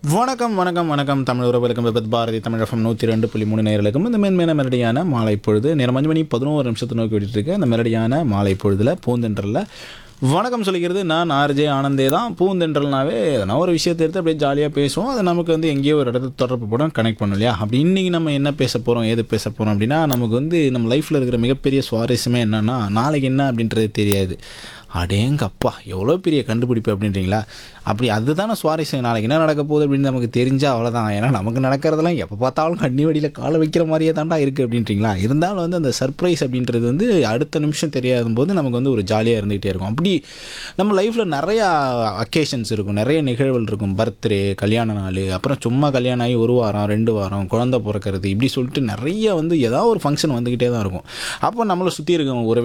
வணக்கம் வணக்கம் வணக்கம் தமிழ் உறவுகளுக்கும் விபத் பாரதி தமிழகம் நூற்றி ரெண்டு புள்ளி மூணு நேர்களுக்கும் இந்த மென்மேன மெலடியான மாலை பொழுது நேரம் அஞ்சு மணி பதினோரு நிமிஷத்தை நோக்கி விட்டுட்டு இருக்கு அந்த மெலடியான மாலை பொழுதுல பூந்தென்றலில் வணக்கம் சொல்லிக்கிறது நான் ஆர்ஜே ஆனந்தே தான் பூந்தென்றல்னாவே எதனா ஒரு விஷயத்தை எடுத்து அப்படியே ஜாலியாக பேசுவோம் அது நமக்கு வந்து எங்கேயோ ஒரு இடத்துல தொடர்பு போட கனெக்ட் பண்ணும் இல்லையா அப்படி இன்றைக்கி நம்ம என்ன பேச போகிறோம் ஏது பேச போகிறோம் அப்படின்னா நமக்கு வந்து நம்ம லைஃப்பில் இருக்கிற மிகப்பெரிய சுவாரஸ்யமே என்னென்னா நாளைக்கு என்ன அப்படின்றது தெரியாது அடேங்கப்பா எவ்வளோ பெரிய கண்டுபிடிப்பு அப்படின்றீங்களா அப்படி அதுதானே சுவாரஸ்யம் நாளைக்கு என்ன நடக்க போகுது அப்படின்னு நமக்கு தெரிஞ்சால் அவ்வளோதான் ஏன்னா நமக்கு நடக்கிறதெல்லாம் எப்போ பார்த்தாலும் கண்ணி வடியில் காலை வைக்கிற மாதிரியே தாண்டா இருக்குது அப்படின்றீங்களா இருந்தாலும் வந்து அந்த சர்ப்ரைஸ் அப்படின்றது வந்து அடுத்த நிமிஷம் தெரியாத போது நமக்கு வந்து ஒரு ஜாலியாக இருந்துகிட்டே இருக்கும் அப்படி நம்ம லைஃப்பில் நிறையா அக்கேஷன்ஸ் இருக்கும் நிறைய நிகழ்வுகள் இருக்கும் பர்த்டே கல்யாண நாள் அப்புறம் சும்மா கல்யாணம் ஆகி ஒரு வாரம் ரெண்டு வாரம் குழந்தை பிறக்கிறது இப்படி சொல்லிட்டு நிறைய வந்து ஏதாவது ஒரு ஃபங்க்ஷன் வந்துக்கிட்டே தான் இருக்கும் அப்போ நம்மளை சுற்றி இருக்க உறவு